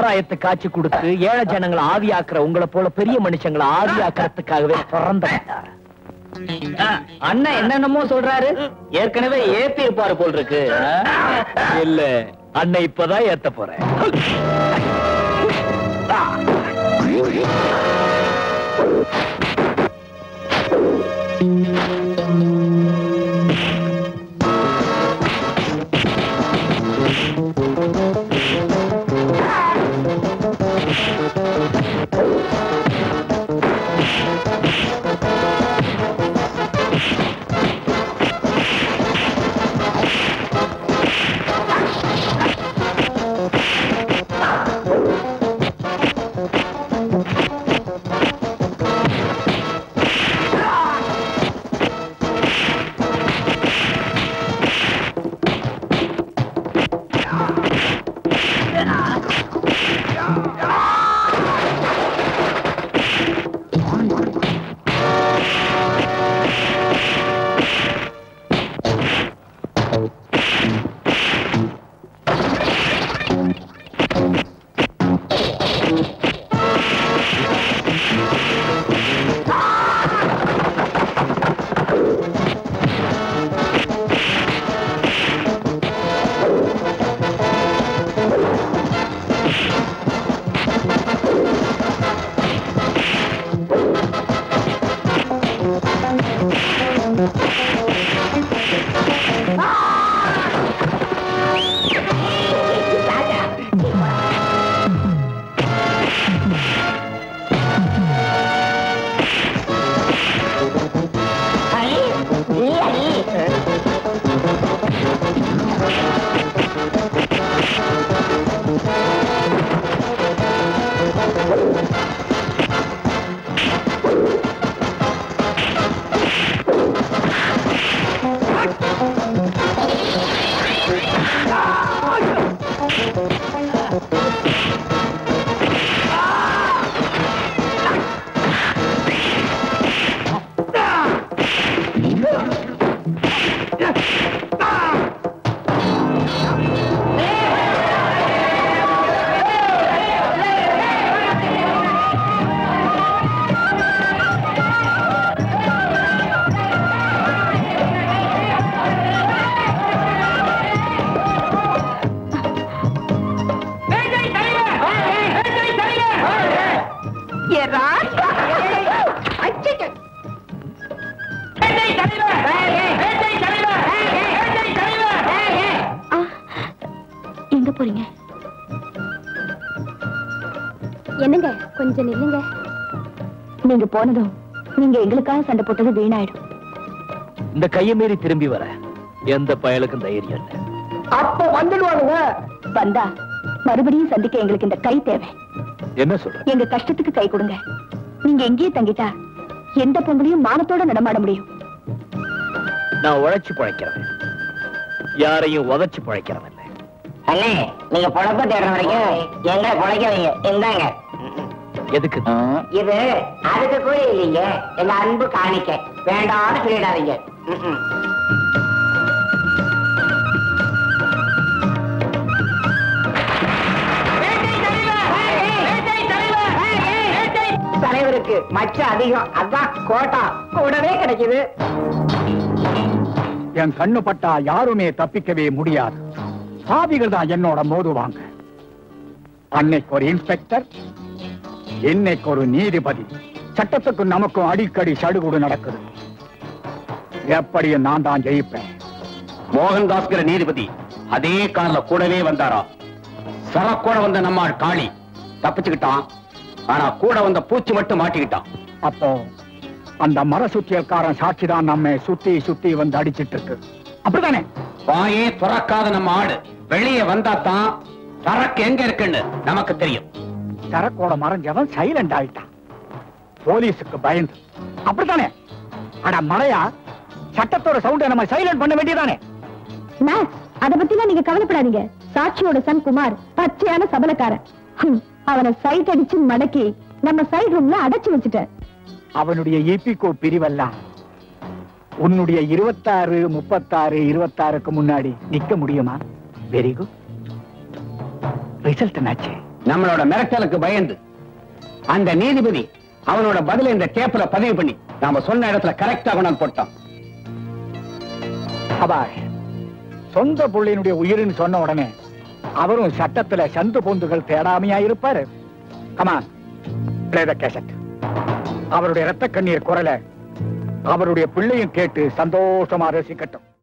சாராயத்தை காய்ச்சி கொடுத்து ஏழை ஜனங்களை ஆவியாக்குற உங்களை போல பெரிய மனுஷங்களை ஆவியாக்குறதுக்காகவே பிறந்தவன்டா அண்ணன் என்னென்னமோ சொல்றாரு ஏற்கனவே ஏத்தி இருப்பாரு போல் இருக்கு இல்ல அண்ணன் இப்பதான் ஏத்த போறேன் ஏ ராஜா அச்சச்சோ. ஆ, எங்க போறீங்க என்னங்க கொஞ்சம் நில்லுங்க நீங்க போனதும் நீங்க எங்களுக்காக சண்டை போட்டது வீணாயிடும் இந்த கையை மீறி திரும்பி வர எந்த பயலுக்கும் தைரியம் இல்லை அப்ப வந்துடுவானுங்க வந்தா மறுபடியும் சந்திக்க எங்களுக்கு இந்த கை தேவை என்ன சொல்ற எங்க கஷ்டத்துக்கு கை கொடுங்க நீங்க எங்கேயே தங்கிட்டா எந்த பொங்கலையும் மானத்தோட நடமாட முடியும் நான் உழைச்சு பிழைக்கிறவன் யாரையும் உதைச்சு பிழைக்கிறவன் இல்லை அண்ணே நீங்க பொழப்ப தேடுற வரைக்கும் எங்களை பொழைக்க வைங்க இந்தாங்க எதுக்கு இது அதுக்கு கூட இல்லைங்க எங்க அன்பு காணிக்க வேண்டாம்னு சொல்லிடாதீங்க ம்ம். தலைவருக்கு மச்சம் அதிகம் அதான் கோட்டா கூடவே கிடைக்குது என் கண்ணு பட்டா யாருமே தப்பிக்கவே முடியாது சாவிகள் தான் என்னோட மோதுவாங்க அன்னைக்கு ஒரு இன்ஸ்பெக்டர் இன்னைக்கு ஒரு நீதிபதி சட்டத்துக்கும் நமக்கும் அடிக்கடி சடுகுடு நடக்குது எப்படியும் நான் தான் ஜெயிப்பேன் மோகன்தாஸ்கிற நீதிபதி அதே கார்ல கூடவே வந்தாரா சரக்கோட வந்த நம்மாள் காளி தப்பிச்சுக்கிட்டான் ஆனா கூட வந்த பூச்சி மட்டும் மாட்டிக்கிட்டான் அப்போ அந்த மர சுத்தியல்காரன் சாட்சி தான் நம்ம சுத்தி சுத்தி வந்து அடிச்சிட்டு இருக்கு அப்படித்தானே வாயே துறக்காத நம்ம ஆடு வெளியே வந்தா தான் சரக்கு எங்க இருக்குன்னு நமக்கு தெரியும் சரக்கோட மறைஞ்சவன் சைலண்ட் ஆயிட்டான் போலீஸுக்கு பயந்து அப்படித்தானே அட மலையா சட்டத்தோட சவுண்ட நம்ம சைலண்ட் பண்ண வேண்டியதானே மேக்ஸ் அத பத்திலாம் நீங்க கவலைப்படாதீங்க சாட்சியோட சன் குமார் பச்சையான சபலக்காரன் ஹம், அவனை சைட் அடிச்சு மடக்கி நம்ம சைட் ரூம்ல அடைச்சு வச்சுட்டேன் அவனுடைய ஈபிகோ பிரிவெல்லாம் உன்னுடைய இருபத்தாறு முப்பத்தாறு இருபத்தாறுக்கு முன்னாடி நிக்க முடியுமா வெரி குட் ரிசல்ட் என்னாச்சு நம்மளோட மிரட்டலுக்கு பயந்து அந்த நீதிபதி அவனோட பதில இந்த டேப்ல பதிவு பண்ணி நாம சொன்ன இடத்துல கரெக்டா கொண்டாந்து போட்டான் சபாஷ் சொந்த புள்ளையினுடைய உயிரின்னு சொன்ன உடனே அவரும் சட்டத்துல சந்து பொந்துகள் தேடாமையா இருப்பாரு கமான் பிளே த கேசட் அவருடைய ரத்த கண்ணீர் குரலை அவருடைய பிள்ளையும் கேட்டு சந்தோஷமா ரசிக்கட்டும்